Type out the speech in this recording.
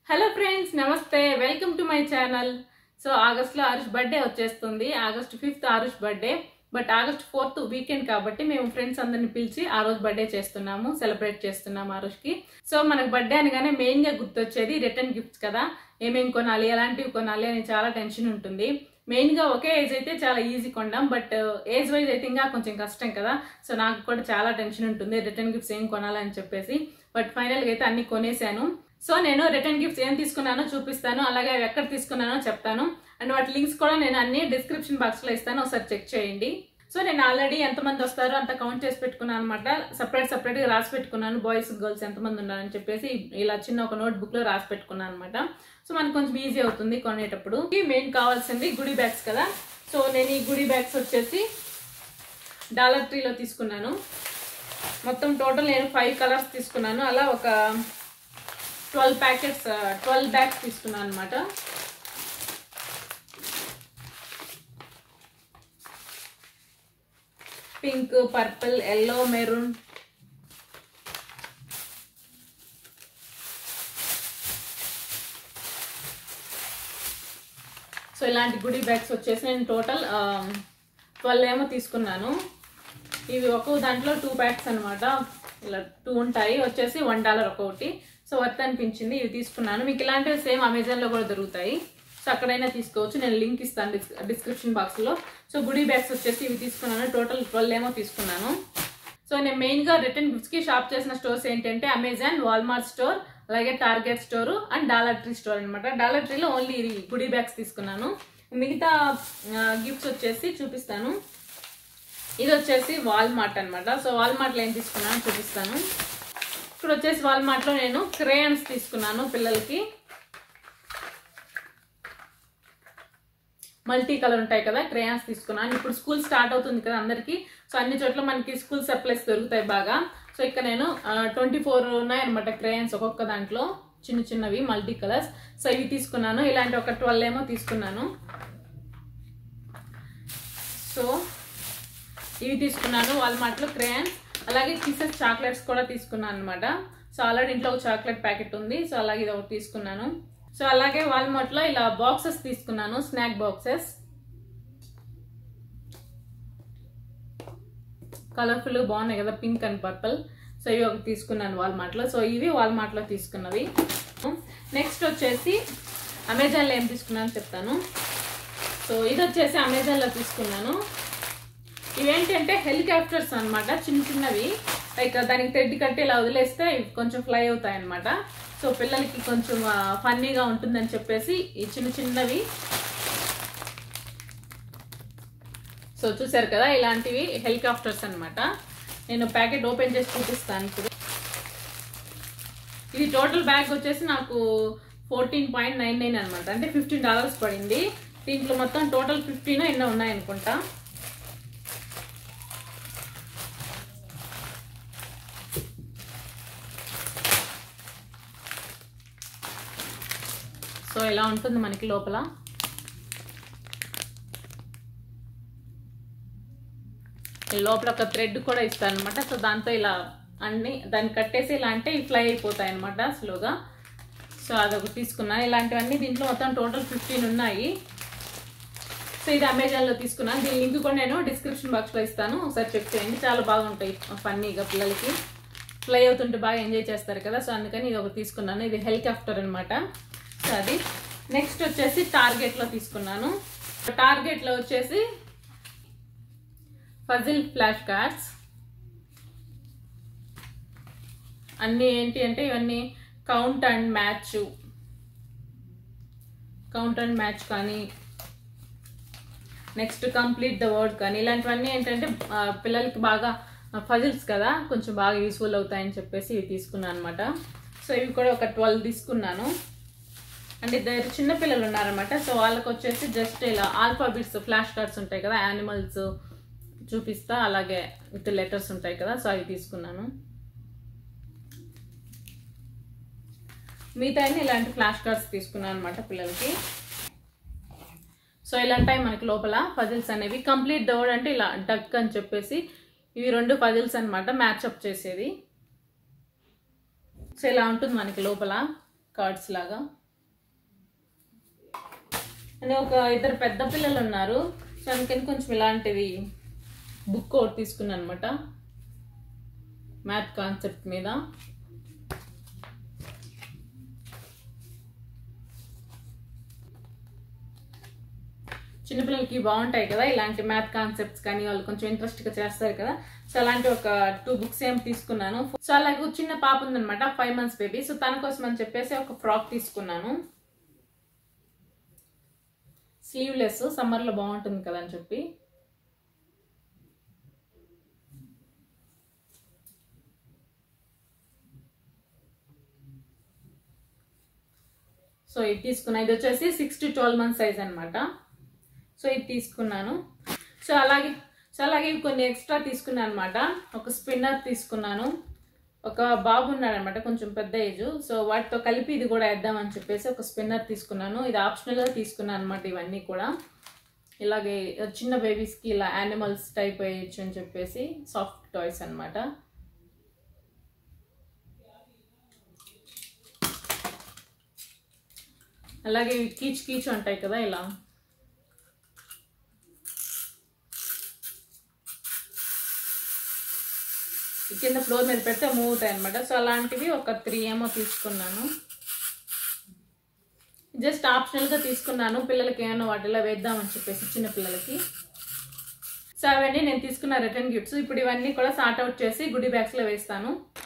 hello friends నమస్తే welcome to my channel so ఆగస్ట్లో Aarush birthday వచ్చేస్తుంది August fifth Aarush birthday but August fourth weekend కాబట్టి మేము ఫ్రెండ్స్ అందరిని పిలిచి ఆ రోజు బర్త్డే చేస్తున్నాము సెలబ్రేట్ చేస్తున్నాము ఆరుష్కి సో మనకు బర్త్డే అనగానే మెయిన్గా గుర్తొచ్చేది రిటర్న్ గిఫ్ట్స్ కదా ఏమేమి కొనాలి ఎలాంటివి కొనాలి అని చాలా టెన్షన్ ఉంటుంది మెయిన్గా ఒకే ఏజ్ అయితే చాలా ఈజీ కొండాం బట్ ఏజ్ వైజ్ అయితే ఇంకా కొంచెం కష్టం కదా సో నాకు కూడా చాలా టెన్షన్ ఉంటుంది రిటర్న్ గిఫ్ట్స్ ఏం కొనాలని చెప్పేసి బట్ ఫైనల్గా అయితే అన్ని కొనేసాను సో నేను రిటర్న్ గిఫ్ట్స్ ఏం తీసుకున్నానో చూపిస్తాను అలాగే అవి ఎక్కడ తీసుకున్నానో చెప్తాను అండ్ వాటి లింక్స్ కూడా నేను అన్ని డిస్క్రిప్షన్ బాక్స్ లో ఇస్తాను ఒకసారి చెక్ చేయండి సో నేను ఆల్రెడీ ఎంతమంది వస్తారో అంత కౌంట్ చేసి పెట్టుకున్నాను అనమాట సపరేట్ సపరేట్ గా రాసి పెట్టుకున్నాను బాయ్స్ గర్ల్స్ ఎంతమంది ఉన్నారని చెప్పేసి ఇలా చిన్న ఒక నోట్ బుక్ లో రాసి పెట్టుకున్నాను అనమాట సో మనకు కొంచెం ఈజీ అవుతుంది కొనేటప్పుడు మెయిన్ కావాల్సింది గుడి బ్యాగ్స్ కదా సో నేను ఈ గుడి బ్యాగ్స్ వచ్చేసి డాలర్ ట్రీలో తీసుకున్నాను మొత్తం టోటల్ నేను ఫైవ్ కలర్స్ తీసుకున్నాను అలా ఒక ట్వెల్వ్ ప్యాకెట్స్ ట్వెల్వ్ బ్యాగ్స్ తీసుకున్నాను అనమాట pink purple yellow maroon so ఇలాంటి గుడి బ్యాగ్స్ వచ్చేసి నేను టోటల్ ట్వెల్వ్ ఏమో తీసుకున్నాను ఇవి ఒక్కో దాంట్లో టూ ప్యాక్స్ అనమాట ఇలా టూ ఉంటాయి వచ్చేసి వన్ డాలర్ ఒక్కొక్కటి సో వర్త్ అనిపించింది ఇవి తీసుకున్నాను మీకు ఇలాంటివి సేమ్ అమెజాన్లో కూడా దొరుకుతాయి సో అక్కడైనా తీసుకోవచ్చు నేను లింక్ ఇస్తాను డిస్క్రిప్షన్ బాక్స్లో సో గుడి బ్యాగ్స్ వచ్చేసి ఇవి తీసుకున్నాను టోటల్ ట్వెల్వ్ ఏమో తీసుకున్నాను సో నేను మెయిన్గా రిటర్న్ గిఫ్ట్స్కి షాప్ చేసిన స్టోర్స్ ఏంటంటే అమెజాన్ వాల్మార్ట్ స్టోర్ అలాగే Target store and Dollar Tree store అనమాట డాలర్ ట్రీలో ఓన్లీ ఇది గుడి బ్యాగ్స్ తీసుకున్నాను మిగతా గిఫ్ట్స్ వచ్చేసి చూపిస్తాను ఇది వచ్చేసి వాల్మార్ట్ అనమాట సో వాల్మార్ట్లో ఏం తీసుకున్నాను చూపిస్తాను ఇప్పుడు వచ్చేసి వాల్మార్ట్లో నేను క్రేయన్స్ తీసుకున్నాను పిల్లలకి మల్టీ కలర్ ఉంటాయి కదా క్రేయాన్స్ తీసుకున్నాను ఇప్పుడు స్కూల్ స్టార్ట్ అవుతుంది కదా అందరికి సో అన్ని చోట్ల మనకి స్కూల్ సప్లైస్ దొరుకుతాయి బాగా సో ఇక్కడ నేను ట్వంటీ ఫోర్ ఉన్నాయి అనమాట క్రేయాన్స్ ఒక్కొక్క దాంట్లో చిన్న చిన్నవి మల్టీ కలర్స్ సో ఇవి తీసుకున్నాను ఇలాంటి ఒక ట్వెల్వ్ ఏమో తీసుకున్నాను సో ఇవి తీసుకున్నాను వాల్మార్ట్లో క్రేయాన్స్ అలాగే కిసెస్ చాక్లెట్స్ కూడా తీసుకున్నాను అనమాట సో ఆల్రెడీ ఇంట్లో ఒక చాక్లెట్ ప్యాకెట్ ఉంది సో అలాగే ఇది ఒకటి తీసుకున్నాను సో అలాగే వాల్మార్ట్లో ఇలా బాక్సెస్ తీసుకున్నాను స్నాక్ బాక్సెస్ కలర్ఫుల్ బాగున్నాయి కదా పింక్ అండ్ పర్పుల్ సో ఇవి ఒకటి తీసుకున్నాను వాల్మార్ట్లో సో ఇవి వాల్మార్ట్లో తీసుకున్నవి నెక్స్ట్ వచ్చేసి అమెజాన్లో ఏం తీసుకున్నాను చెప్తాను సో ఇది వచ్చేసి అమెజాన్లో తీసుకున్నాను ఇవేంటంటే హెలికాప్టర్స్ అనమాట చిన్న చిన్నవి లైక్ దానికి థ్రెడ్ కట్టి ఇలా వదిలేస్తే ఇవి కొంచెం ఫ్లై అవుతాయి అనమాట సో పిల్లలకి కొంచెం ఫన్నీగా ఉంటుందని చెప్పేసి ఈ చిన్న చిన్నవి సో చూసారు కదా ఇలాంటివి హెలికాప్టర్స్ అనమాట నేను ప్యాకెట్ ఓపెన్ చేసి చూపిస్తాను ఇప్పుడు ఇది టోటల్ బ్యాగ్ వచ్చేసి నాకు ఫోర్టీన్ పాయింట్ నైన్ నైన్ అనమాట అంటే ఫిఫ్టీన్ డాలర్స్ పడింది దీంట్లో మొత్తం టోటల్ ఫిఫ్టీన్ ఎన్నో ఉన్నాయనుకుంటా సో ఇలా ఉంటుంది మనకి లోపల లోపల ఒక థ్రెడ్ కూడా ఇస్తాను అనమాట సో దాంతో ఇలా అన్ని దాన్ని కట్టేసి ఇలా అంటే ఫ్లై అయిపోతాయి అనమాట స్లోగా సో అదొకటి తీసుకున్నాను ఇలాంటివన్నీ దీంట్లో మొత్తం టోటల్ ఫిఫ్టీన్ ఉన్నాయి సో ఇది అమెజాన్లో తీసుకున్నాను దీని లింక్ కూడా నేను డిస్క్రిప్షన్ బాక్స్లో ఇస్తాను ఒకసారి చెక్ చేయండి చాలా బాగుంటాయి ఫన్నీగా పిల్లలకి ఫ్లై అవుతుంటే బాగా ఎంజాయ్ చేస్తారు కదా సో అందుకని ఇది ఒకటి తీసుకున్నాను ఇది హెలికాప్టర్ అనమాట సో అది నెక్స్ట్ వచ్చేసి టార్గెట్లో తీసుకున్నాను టార్గెట్లో వచ్చేసి ఫజిల్ ఫ్లాష్ కార్డ్స్ అన్నీ ఏంటి అంటే ఇవన్నీ count and match count and match కానీ నెక్స్ట్ కంప్లీట్ ద వర్డ్ కానీ ఇలాంటివన్నీ ఏంటంటే పిల్లలకి బాగా ఫజిల్స్ కదా కొంచెం బాగా యూస్ఫుల్ అవుతాయని చెప్పేసి ఇవి తీసుకున్నాను అనమాట సో ఇవి కూడా ఒక ట్వెల్వ్ తీసుకున్నాను అంటే ఇద్దరు చిన్నపిల్లలు ఉన్నారనమాట సో వాళ్ళకి వచ్చేసి జస్ట్ ఇలా ఆల్ఫాబిట్స్ ఫ్లాష్ కార్డ్స్ ఉంటాయి కదా యానిమల్స్ చూపిస్తా అలాగే విత్ లెటర్స్ ఉంటాయి కదా సో అవి తీసుకున్నాను మిగతా ఇలాంటి ఫ్లాష్ కార్డ్స్ తీసుకున్నాను అనమాట పిల్లలకి సో ఇలాంటి మనకి లోపల పజిల్స్ అనేవి కంప్లీట్ దౌడ్ అంటే ఇలా డక్ అని చెప్పేసి ఇవి రెండు పజిల్స్ అనమాట మ్యాచ్అప్ చేసేది సో ఇలా ఉంటుంది మనకి లోపల కార్డ్స్ లాగా అని ఒక ఇద్దరు పెద్ద పిల్లలు ఉన్నారు సో అందుకని కొంచెం ఇలాంటివి బుక్ ఒకటి తీసుకున్నాను అనమాట మ్యాథ్ కాన్సెప్ట్ మీద చిన్నపిల్లలకి బాగుంటాయి కదా ఇలాంటి మ్యాథ్ కాన్సెప్ట్స్ కానీ వాళ్ళు కొంచెం ఇంట్రెస్ట్గా చేస్తారు కదా సో అలాంటి ఒక టూ బుక్స్ ఏం తీసుకున్నాను సో అలాగే చిన్న పాప ఉందనమాట ఫైవ్ మంత్స్ బేబీ సో తన కోసం అని చెప్పేసి ఒక ఫ్రాక్ తీసుకున్నాను స్లీవ్లెస్ సమ్మర్లో బాగుంటుంది కదా అని చెప్పి సో ఇది తీసుకున్నా ఇది వచ్చేసి six to twelve months size అనమాట సో ఇది తీసుకున్నాను సో అలాగే సో అలాగే ఇవి కొన్ని ఎక్స్ట్రా తీసుకున్నాను అనమాట ఒక స్పిన్నర్ తీసుకున్నాను ఒక బాబు ఉన్నాడు అనమాట కొంచెం పెద్ద ఏజ్ సో వాటితో కలిపి ఇది కూడా వేద్దామని చెప్పేసి ఒక స్పిన్నర్ తీసుకున్నాను ఇది ఆప్షనల్గా తీసుకున్నాను అనమాట ఇవన్నీ కూడా ఇలాగే చిన్న బేబీస్కి ఇలా యానిమల్స్ టైప్ వేయచ్చు అని చెప్పేసి సాఫ్ట్ టాయ్స్ అనమాట అలాగే ఇవి కీచ్ కీచ్ ఉంటాయి కదా ఇలా ఈ కింద ఫ్లోర్ మీద పెడితే మూవ్ అవుతాయి అనమాట సో అలాంటివి ఒక త్రీ ఏమో తీసుకున్నాను జస్ట్ ఆప్షనల్గా తీసుకున్నాను పిల్లలకి ఏమైనా వాటిలో వేద్దామని చెప్పేసి చిన్న పిల్లలకి సో అవన్నీ నేను తీసుకున్న రిటర్న్ గిఫ్ట్స్ ఇప్పుడు ఇవన్నీ కూడా సార్ట్ అవుట్ చేసి గుడి బ్యాగ్స్లో వేస్తాను